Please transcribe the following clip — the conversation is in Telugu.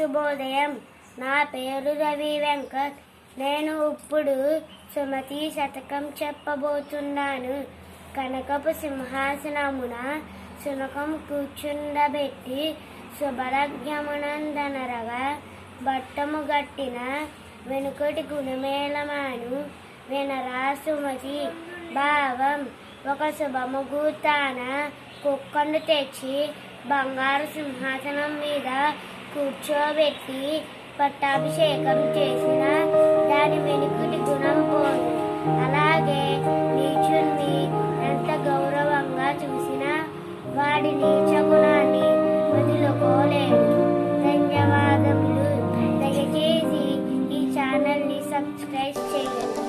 శుభోదయం నా పేరు రవి వెంకట్ నేను ఇప్పుడు సుమతి శతకం చెప్పబోతున్నాను కనకపు సింహాసనమున సునకం కూర్చుండబెట్టి శుభలగ్యమునందనరగా బట్టము గట్టిన వెనుకటి గుణమేళమాను వినరా సుమతి భావం ఒక శుభముహూర్తాన కుక్కను తెచ్చి బంగారు సింహాసనం మీద కూర్చోబెట్టి పట్టాభిషేకం చేసిన దాని వెనుకటి గుణం పోదు అలాగే నీచుణ్ణి ఎంత గౌరవంగా చూసినా వాడి నీచ గుణాన్ని వదులుకోలేడు ధన్యవాదములు దయచేసి ఈ ఛానల్ని సబ్స్క్రైబ్ చేయండి